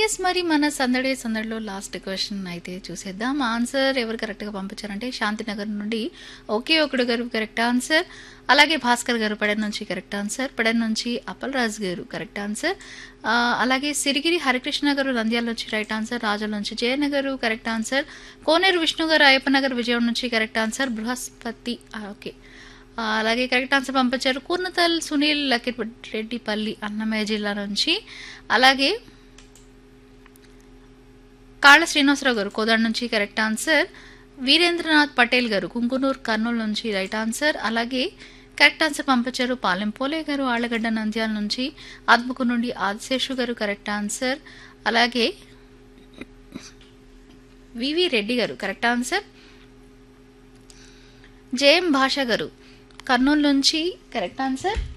yes మరి మన సందడి సందడిలో లాస్ట్ క్వశ్చన్ అయితే చూసేద్దాం ఆన్సర్ ఎవరు కరెక్ట్గా పంపించారంటే శాంతినగర్ నుండి ఒకే ఒకడు గారు కరెక్ట్ ఆన్సర్ అలాగే భాస్కర్ గారు పెడన్ నుంచి కరెక్ట్ ఆన్సర్ పెడన్ నుంచి అప్పల్ రాజు గారు కరెక్ట్ ఆన్సర్ ఆ, అలాగే సిరిగిరి హరికృష్ణ గారు నంద్యాల నుంచి రైట్ ఆన్సర్ రాజుల నుంచి జయన గారు కరెక్ట్ ఆన్సర్ కోనేరు విష్ణు గారు అయ్యప్ప నగర్ విజయం నుంచి కరెక్ట్ ఆన్సర్ బృహస్పతి ఆ, ఓకే ఆ, అలాగే కరెక్ట్ ఆన్సర్ పంపించారు కూర్నతల్ సునీల్ లక్కిరెడ్డిపల్లి అన్నమయ్య జిల్లా నుంచి అలాగే కాళ్ళ శ్రీనివాసరావు గారు కోదాడ నుంచి కరెక్ట్ ఆన్సర్ వీరేంద్రనాథ్ పటేల్ గారు కుంకునూరు కర్నూలు నుంచి రైట్ ఆన్సర్ అలాగే కరెక్ట్ ఆన్సర్ పంపించారు పాలెం పోలే గారు ఆళ్లగడ్డ నంద్యాల నుంచి ఆత్మకు నుండి ఆదిశేషు గారు కరెక్ట్ ఆన్సర్ అలాగే వివి రెడ్డి గారు కరెక్ట్ ఆన్సర్ జేఎం భాష గారు కర్నూలు నుంచి కరెక్ట్ ఆన్సర్